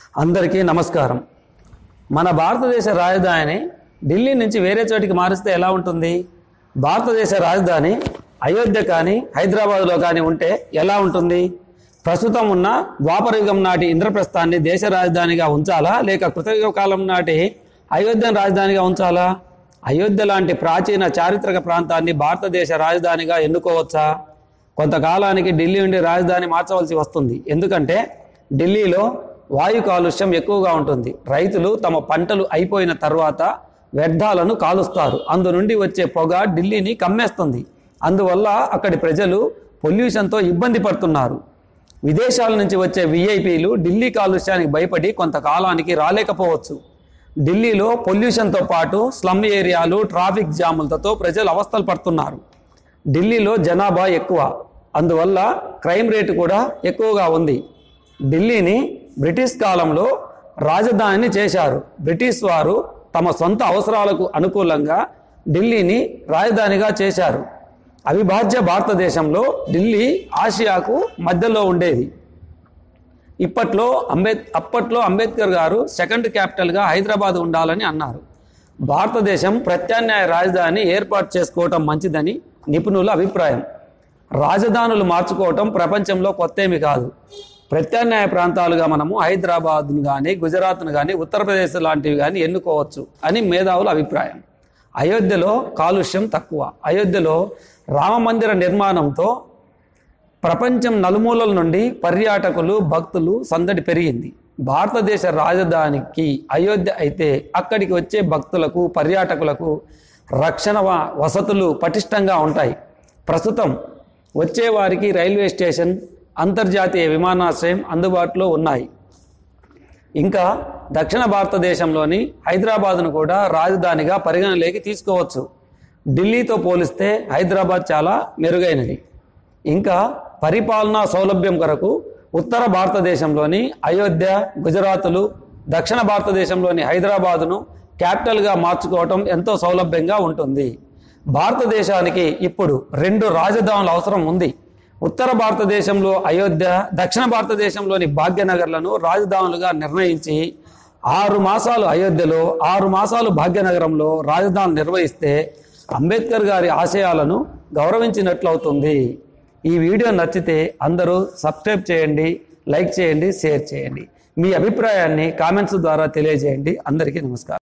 అందరికీ నమస్కారం మన భారతదేశ రాజధాని ఢిల్లీ నుంచి వేరే చోటికి మారిస్తే ఎలా ఉంటుంది భారతదేశ రాజధాని అయోధ్య కానీ హైదరాబాద్లో కానీ ఉంటే ఎలా ఉంటుంది ప్రస్తుతం ఉన్న ద్వాపరయుగం నాటి ఇంద్రప్రస్థాన్ని దేశ రాజధానిగా ఉంచాలా లేక కృతయుగ కాలం నాటి అయోధ్యను రాజధానిగా ఉంచాలా అయోధ్య లాంటి ప్రాచీన చారిత్రక ప్రాంతాన్ని భారతదేశ రాజధానిగా ఎన్నుకోవచ్చా కొంతకాలానికి ఢిల్లీ నుండి రాజధాని మార్చవలసి వస్తుంది ఎందుకంటే ఢిల్లీలో వాయు కాలుష్యం ఎక్కువగా ఉంటుంది రైతులు తమ పంటలు అయిపోయిన తర్వాత వ్యర్థాలను కాలుస్తారు అందు నుండి వచ్చే పొగ ఢిల్లీని కమ్మేస్తుంది అందువల్ల అక్కడి ప్రజలు పొల్యూషన్తో ఇబ్బంది పడుతున్నారు విదేశాల నుంచి వచ్చే విఐపీలు ఢిల్లీ కాలుష్యానికి భయపడి కొంతకాలానికి రాలేకపోవచ్చు ఢిల్లీలో పొల్యూషన్తో పాటు స్లమ్ ఏరియాలు ట్రాఫిక్ జాములతో ప్రజలు అవస్థలు పడుతున్నారు ఢిల్లీలో జనాభా ఎక్కువ అందువల్ల క్రైమ్ రేటు కూడా ఎక్కువగా ఉంది ఢిల్లీని బ్రిటిష్ కాలంలో రాజధానిని చేశారు బ్రిటిష్ వారు తమ సొంత అవసరాలకు అనుకూలంగా ఢిల్లీని రాజధానిగా చేశారు అవిభాజ్య భారతదేశంలో ఢిల్లీ ఆసియాకు మధ్యలో ఉండేది ఇప్పట్లో అంబేద్ అప్పట్లో అంబేద్కర్ గారు సెకండ్ క్యాపిటల్గా హైదరాబాద్ ఉండాలని అన్నారు భారతదేశం ప్రత్యామ్నాయ రాజధాని ఏర్పాటు చేసుకోవటం మంచిదని నిపుణుల అభిప్రాయం రాజధానులు మార్చుకోవటం ప్రపంచంలో కొత్త ఏమి కాదు ప్రత్యామ్నాయ ప్రాంతాలుగా మనము హైదరాబాద్ను కానీ గుజరాత్ను కానీ ఉత్తరప్రదేశ్ లాంటివి కానీ ఎన్నుకోవచ్చు అని మేధావుల అభిప్రాయం అయోధ్యలో కాలుష్యం తక్కువ అయోధ్యలో రామ మందిర నిర్మాణంతో ప్రపంచం నలుమూలల నుండి పర్యాటకులు భక్తులు సందడి పెరిగింది భారతదేశ రాజధానికి అయోధ్య అయితే అక్కడికి వచ్చే భక్తులకు పర్యాటకులకు రక్షణ వ- వసతులు పటిష్టంగా ఉంటాయి ప్రస్తుతం వచ్చే వారికి రైల్వే స్టేషన్ అంతర్జాతీయ విమానాశ్రయం అందుబాటులో ఉన్నాయి ఇంకా దక్షిణ భారతదేశంలోని హైదరాబాద్ను కూడా రాజధానిగా పరిగణలోకి తీసుకోవచ్చు ఢిల్లీతో పోలిస్తే హైదరాబాద్ చాలా మెరుగైనది ఇంకా పరిపాలనా సౌలభ్యం కొరకు ఉత్తర భారతదేశంలోని అయోధ్య గుజరాతులు దక్షిణ భారతదేశంలోని హైదరాబాదును క్యాపిటల్గా మార్చుకోవటం ఎంతో సౌలభ్యంగా ఉంటుంది భారతదేశానికి ఇప్పుడు రెండు రాజధానుల అవసరం ఉంది ఉత్తర భారతదేశంలో అయోధ్య దక్షిణ భారతదేశంలోని భాగ్యనగర్లను రాజధానులుగా నిర్ణయించి ఆరు మాసాలు అయోధ్యలో ఆరు మాసాలు భాగ్యనగరంలో రాజధాని నిర్వహిస్తే అంబేద్కర్ గారి ఆశయాలను గౌరవించినట్లవుతుంది ఈ వీడియో నచ్చితే అందరూ సబ్స్క్రైబ్ చేయండి లైక్ చేయండి షేర్ చేయండి మీ అభిప్రాయాన్ని కామెంట్స్ ద్వారా తెలియజేయండి అందరికీ నమస్కారం